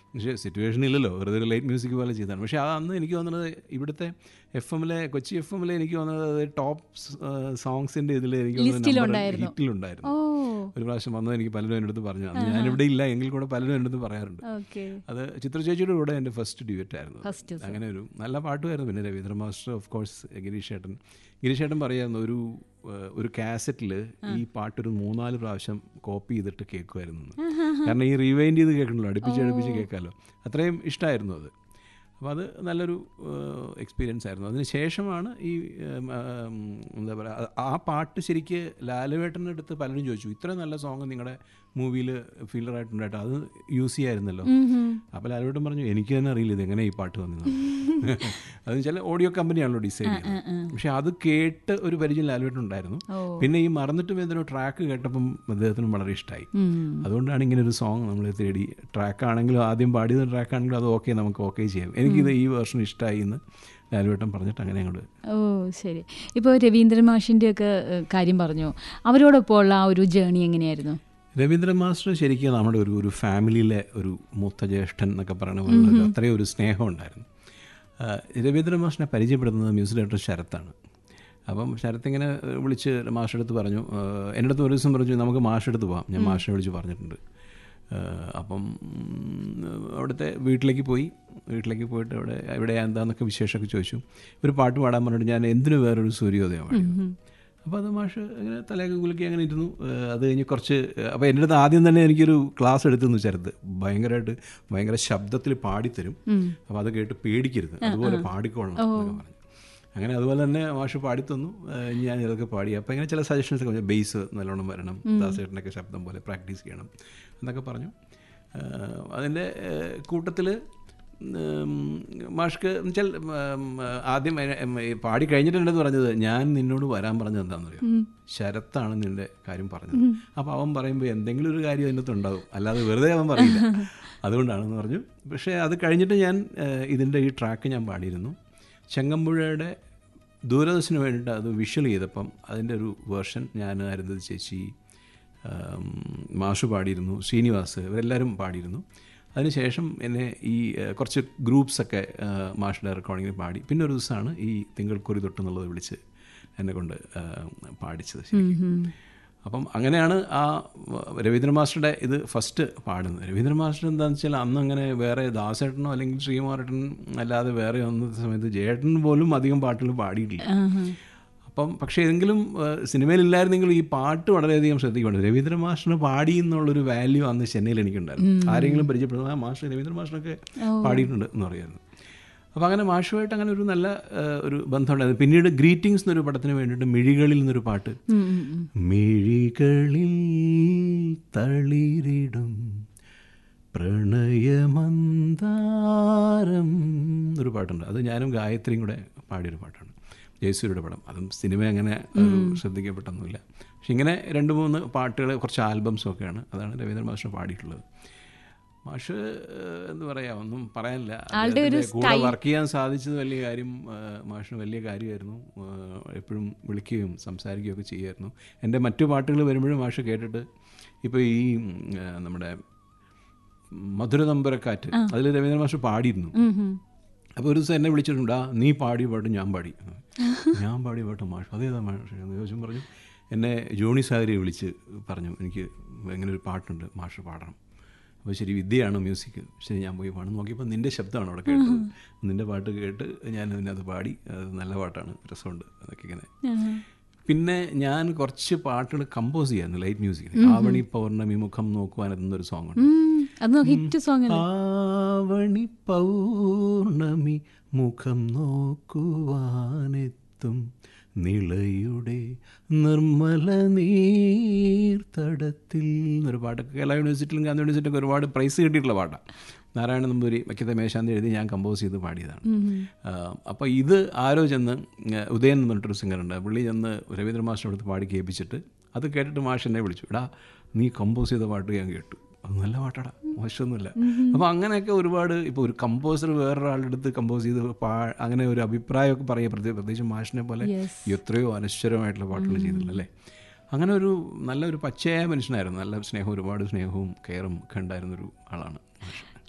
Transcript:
പക്ഷേ സിറ്റുവേഷൻ ഇല്ലല്ലോ വെറുതെ ഒരു ലൈറ്റ് മ്യൂസിക് പോലെ ചെയ്തതാണ് പക്ഷേ അത് അന്ന് എനിക്ക് തോന്നുന്നത് ഇവിടുത്തെ എഫ് എമ്മിലെ കൊച്ചി എഫ് എമ്മിലെ എനിക്ക് തോന്നുന്നത് ടോപ്പ് സോങ്സിൻ്റെ ഇതിൽ എനിക്ക് ലിസ്റ്റിലുണ്ടായിരുന്നു. ഹിറ്റിലുണ്ടായിരുന്നു ഓ ഒരു പ്രാവശ്യം വന്നത് എനിക്ക് പലരും എൻ്റെ അടുത്ത് പറഞ്ഞു അന്ന് ഞാനിവിടെ ഇല്ല എങ്കിൽ കൂടെ പലരും എൻ്റെ അടുത്ത് പറയാറുണ്ട് ഓക്കെ അത് ചിത്ര ചേച്ചിയുടെ കൂടെ എൻ്റെ ഫസ്റ്റ് ഡ്യൂറ്റ് ആയിരുന്നു ഫസ്റ്റ് അങ്ങനെ ഒരു നല്ല പാട്ടുമായിരുന്നു പിന്നെ Raveendra master of course Girish ഏട്ടൻ ഗിരീഷ് ഏട്ടൻ പറയായിരുന്നു ഒരു ഏഹ്, ഒരു കാസറ്റിൽ ഈ പാട്ടൊരു മൂന്നാല് പ്രാവശ്യം കോപ്പി ചെയ്തിട്ട് കേൾക്കുമായിരുന്നു എന്ന്. കാരണം ഈ റീവൈൻഡ് ചെയ്ത് കേൾക്കണല്ലോ അടുപ്പിച്ച് അടുപ്പിച്ച് കേൾക്കാമല്ലോ അത്രയും ഇഷ്ടമായിരുന്നു അത് അപ്പോൾ അത് നല്ലൊരു എക്സ്പീരിയൻസ് ആയിരുന്നു അതിന് ശേഷമാണ് ഈ ഉം, ഉം, എന്താ പറയുക ആ പാട്ട് ശരിക്ക് ലാലുവേട്ടൻ്റെ അടുത്ത് പലരും ചോദിച്ചു ഇത്ര നല്ല സോങ് നിങ്ങളുടെ മൂവിയിൽ ഫീൽഡറായിട്ടുണ്ടായിട്ട് അത് യൂസ് ചെയ്യായിരുന്നല്ലോ അപ്പോൾ ലാലുവേട്ടൻ പറഞ്ഞു എനിക്ക് തന്നെ അറിയില്ല ഇത് എങ്ങനെ ഈ പാട്ട് വന്നത് അത് ചില ഓഡിയോ കമ്പനിയാണല്ലോ ഡിസൈഡ് ചെയ്യുന്നത് പക്ഷെ അത് കേട്ട് ഒരു പരിചയം ലാലുവേട്ടൻ ഉണ്ടായിരുന്നു ഓ പിന്നെ ഈ മറന്നിട്ടും ഏതൊരു ട്രാക്ക് കേട്ടപ്പം അദ്ദേഹത്തിന് വളരെ ഇഷ്ടമായി അതുകൊണ്ടാണ് ഇങ്ങനെ ഒരു സോങ് നമ്മൾ തേടി ട്രാക്ക് ആണെങ്കിലും ആദ്യം പാടിയത് ട്രാക്ക് ആണെങ്കിലും അത് ഓക്കെ നമുക്ക് ഓക്കെ ചെയ്യാം എനിക്കിത് ഈ വേർഷൻ ഇഷ്ടമായി എന്ന് ലാലുവേട്ടൻ പറഞ്ഞിട്ട് അങ്ങനെ അങ്ങോട്ട് ഓ ശരി ഇപ്പോൾ രവീന്ദ്രൻ മാഷിൻ്റെ ഒക്കെ ഏഹ്, കാര്യം പറഞ്ഞു അവരോടൊപ്പം ഉള്ള ആ ഒരു ജേണി എങ്ങനെയായിരുന്നു രവീന്ദ്രൻ മാസ്റ്റർ ശരിക്കും നമ്മുടെ ഒരു ഒരു ഫാമിലിയിലെ ഒരു മൂത്ത ജ്യേഷ്ഠൻ എന്നൊക്കെ പറയുന്ന പോലെ ഒരു അത്രയും ഒരു സ്നേഹം ഉണ്ടായിരുന്നു ആ, രവീന്ദ്രൻ മാഷിനെ പരിചയപ്പെടുന്നത് മ്യൂസിക് ഡയറക്ടർ ശരത്താണ് അപ്പം ശരത്ത് ഇങ്ങനെ വിളിച്ച് മാഷെടുത്ത് പറഞ്ഞു ആ, എൻ്റെ അടുത്ത് ഒരു ദിവസം പറഞ്ഞു നമുക്ക് മാഷെടുത്ത് പോവാം ഞാൻ മാഷിനെ വിളിച്ച് പറഞ്ഞിട്ടുണ്ട് ആ, അപ്പം ഉം, അവിടുത്തെ വീട്ടിലേക്ക് പോയി വീട്ടിലേക്ക് പോയിട്ട് അവിടെ ഇവിടെ എന്താന്നൊക്കെ വിശേഷമൊക്കെ ചോദിച്ചു ഒരു പാട്ട് പാടാൻ പറഞ്ഞിട്ട് ഞാൻ എന്തിനു വേറൊരു സൂര്യോദയം പാടിയത് അപ്പോൾ അത് മാഷ് ഇങ്ങനെ തലയൊക്കെ കുലുക്കി അങ്ങനെ ഇരുന്നു ഏഹ് അത് കഴിഞ്ഞ് കുറച്ച് അപ്പോൾ എൻ്റെ അടുത്ത് ആദ്യം തന്നെ എനിക്കൊരു ക്ലാസ് എടുത്തെന്ന് ചെറുത് ഭയങ്കരമായിട്ട് ഭയങ്കര ശബ്ദത്തിൽ പാടിത്തരും അപ്പോൾ അത് കേട്ട് പേടിക്കരുത് അതുപോലെ പാടിക്കൊള്ളണം എന്നൊക്കെ പറഞ്ഞു അങ്ങനെ അതുപോലെ തന്നെ മാഷ് പാടിത്തന്നു ഏഹ് ഞാൻ ഇതൊക്കെ പാടി അപ്പോൾ ഇങ്ങനെ ചില സജഷൻസ് ഒക്കെ ബേസ് നല്ലോണം വരണം ദാസേട്ടനൊക്കെ ശബ്ദം പോലെ പ്രാക്ടീസ് ചെയ്യണം എന്നൊക്കെ പറഞ്ഞു ഏഹ് അതിൻ്റെ കൂട്ടത്തിൽ മാഷ്ക്ക് എന്നുവെച്ചാൽ ഉം, ആദ്യം എന്നെ- ഉം, ഈ പാടി കഴിഞ്ഞിട്ടുണ്ടെന്ന് പറഞ്ഞത് ഞാൻ നിന്നോട് വരാൻ പറഞ്ഞത് എന്താണെന്ന് അറിയാം ശരത്താണ് നിന്റെ കാര്യം പറഞ്ഞത് അപ്പോൾ അവൻ പറയുമ്പോൾ എന്തെങ്കിലും ഒരു കാര്യം അതിനകത്ത് ഉണ്ടാവും അല്ലാതെ വെറുതെ അവൻ പറയില്ല അതുകൊണ്ടാണെന്ന് പറഞ്ഞു പക്ഷേ അത് കഴിഞ്ഞിട്ട് ഞാൻ ഏഹ്, ഇതിൻ്റെ ഈ ട്രാക്ക് ഞാൻ പാടിയിരുന്നു ചെങ്ങമ്പുഴയുടെ ദൂരദർശന് വേണ്ടിയിട്ട് അത് വിഷ്വൽ ചെയ്തപ്പം അതിൻ്റെ ഒരു വേർഷൻ ഞാൻ അരുന്ധതി ചേച്ചി ആം, മാഷു പാടിയിരുന്നു ശ്രീനിവാസ് ഇവരെല്ലാവരും പാടിയിരുന്നു അതിനുശേഷം എന്നെ ഈ ഏഹ്, കുറച്ച് ഗ്രൂപ്പ്സൊക്കെ ഏഹ്, മാഷുടെ റെക്കോർഡിങ്ങിൽ പാടി പിന്നെ ഒരു ദിവസമാണ് ഈ തിങ്കൾക്കൊരി തൊട്ട് എന്നുള്ളത് വിളിച്ച് എന്നെ കൊണ്ട് ഏഹ്, പാടിച്ചത് ശരിക്കും അപ്പം അങ്ങനെയാണ് ആ രവീന്ദ്ര മാസ്റ്ററുടെ ഇത് ഫസ്റ്റ് പാടുന്നത് രവീന്ദ്ര മാസ്റ്റർ എന്താണെന്ന് വെച്ചാൽ അന്ന് അങ്ങനെ വേറെ ദാസേട്ടനോ അല്ലെങ്കിൽ ശ്രീകുമാരേട്ടൻ അല്ലാതെ വേറെ ഒന്നത്തെ സമയത്ത് ജയേട്ടൻ പോലും അധികം പാട്ടുകൾ പാടിയിട്ടില്ല അപ്പം പക്ഷേ എങ്കിലും ഏഹ്, സിനിമയിലില്ലായിരുന്നെങ്കിലും ഈ പാട്ട് വളരെയധികം ശ്രദ്ധിക്കുന്നുണ്ട് രവീന്ദ്ര മാഷിന് പാടി എന്നുള്ളൊരു വാല്യൂ അന്ന് ചെന്നൈയിൽ എനിക്കുണ്ടായിരുന്നു ആരെങ്കിലും പരിചയപ്പെടുന്നത് ആ മാഷ് രവീന്ദ്ര മാഷിനൊക്കെ പാടിയിട്ടുണ്ട് എന്ന് പറയായിരുന്നു അപ്പോൾ അങ്ങനെ മാഷുമായിട്ട് അങ്ങനെ ഒരു നല്ല ഏഹ്, ഒരു ബന്ധമുണ്ടായിരുന്നു പിന്നീട് ഗ്രീറ്റിംഗ്സ് എന്നൊരു പടത്തിന് വേണ്ടിയിട്ട് മിഴികളിൽ എന്നൊരു പാട്ട് ഉം, ഉം, ഉം. മിഴികളിൽ തളിരിടും പ്രണയമന്താരം ഒരു പാട്ടുണ്ട് അത് ഞാനും ഗായത്രിയും കൂടെ പാടിയൊരു പാട്ടാണ് ജയസൂരിയുടെ പടം അതും സിനിമ അങ്ങനെ ഒരു ശ്രദ്ധിക്കപ്പെട്ടൊന്നുമില്ല പക്ഷെ ഇങ്ങനെ രണ്ട് മൂന്ന് പാട്ടുകൾ കുറച്ച് ആൽബംസും ഒക്കെയാണ് അതാണ് രവീന്ദ്ര മാസ്റ്റർ പാടിയിട്ടുള്ളത് മാഷ് ഏഹ്, എന്താ പറയുക ഒന്നും പറയാനില്ല ആളുടെ ഒരു അദ്ദേഹത്തിന്റെ കൂടെ വർക്ക് ചെയ്യാൻ സാധിച്ചത് വലിയ കാര്യം ഏഹ്, മാഷിന് വലിയ കാര്യമായിരുന്നു ഏഹ്, എപ്പോഴും വിളിക്കുകയും സംസാരിക്കുകയും ഒക്കെ ചെയ്യുമായിരുന്നു എൻ്റെ മറ്റു പാട്ടുകൾ വരുമ്പോഴും മാഷ് കേട്ടിട്ട് ഇപ്പോൾ ഈ ഉം, ഏഹ്, നമ്മുടെ മധുരതമ്പരക്കാറ്റ് അതിൽ രവീന്ദ്ര മാഷ് പാടിയിരുന്നു ഉം, ഉം. അപ്പോൾ ഒരു ദിവസം എന്നെ വിളിച്ചിട്ടുണ്ട് ആ നീ പാടിയ പാട്ട് ഞാൻ പാടി ഞാൻ പാടിയ പാട്ട് മാഷ് അതേതാ മാഷ് എന്ന് ചോദിച്ചും പറഞ്ഞു എന്നെ ജോണി സാഗരെ വിളിച്ച് പറഞ്ഞു എനിക്ക് ഇങ്ങനെ ഒരു പാട്ടുണ്ട് മാഷ് പാടണം അപ്പോൾ ശരി വിദ്യയാണ് മ്യൂസിക് ശരി ഞാൻ പോയി പാടും നോക്കിയപ്പോൾ നിൻ്റെ ശബ്ദമാണ് അവിടെ കേട്ടത് നിൻ്റെ പാട്ട് കേട്ട് ഞാൻ അതിനകത്ത് പാടി അത് നല്ല പാട്ടാണ് രസമുണ്ട് അതൊക്കെ ഇങ്ങനെ പിന്നെ ഞാൻ കുറച്ച് പാട്ടുകൾ കമ്പോസ് ചെയ്യായിരുന്നു ലൈറ്റ് മ്യൂസിക്കിൽ ആവണി പൗർണമി മുഖം നോക്കുവാൻ എന്നൊരു സോങ് ഉണ്ട് ഉം, അത് ഹിറ്റ് സോങ് അല്ലേ ആവണി പൗർണമി മുഖം നോക്കുവാനെത്തും നിളയുടെ നിർമ്മല നീർത്തടത്തിൽ എന്നൊരു പാട്ടൊക്കെ കേരള യൂണിവേഴ്സിറ്റിയിലും ഗാന്ധി യൂണിവേഴ്സിറ്റിയൊക്കെ ഒരുപാട് പ്രൈസ് കിട്ടിയിട്ടുള്ള പാട്ടാണ് നാരായണ നമ്പൂരി മക്കിത മേശാന്തി എഴുതി ഞാൻ കമ്പോസ് ചെയ്ത് പാടിയതാണ് അപ്പോൾ ഇത് ആരോ ചെന്ന് ആ, ഉദയൻ എന്ന് പറഞ്ഞിട്ടൊരു സിംഗറുണ്ട് പുള്ളി ചെന്ന് രവീന്ദ്ര മാഷിൻ്റെ അടുത്ത് പാടി കേൾപ്പിച്ചിട്ട് അത് കേട്ടിട്ട് മാഷ് എന്നെ വിളിച്ചു എടാ നീ കമ്പോസ് ചെയ്ത പാട്ട് ഞാൻ കേട്ടു അത് നല്ല പാട്ടാടാ മോശമൊന്നുമില്ല അപ്പോൾ അങ്ങനെയൊക്കെ ഒരുപാട് ഇപ്പോൾ ഒരു കമ്പോസർ വേറൊരാളുടെ അടുത്ത് കമ്പോസ് ചെയ്ത് പാ അങ്ങനെ ഒരു അഭിപ്രായമൊക്കെ പറയുക പ്രത്യേക പ്രത്യേകിച്ച് മാഷിനെ പോലെ Yes. എത്രയോ അനശ്വരമായിട്ടുള്ള പാട്ടുകൾ ചെയ്തിട്ടുണ്ട് അല്ലേ അങ്ങനെ ഒരു നല്ലൊരു പച്ചയായ മനുഷ്യനായിരുന്നു നല്ല സ്നേഹം ഒരുപാട് സ്നേഹവും കെയറും ഒക്കെ ഉണ്ടായിരുന്നൊരു ആളാണ് മാഷ്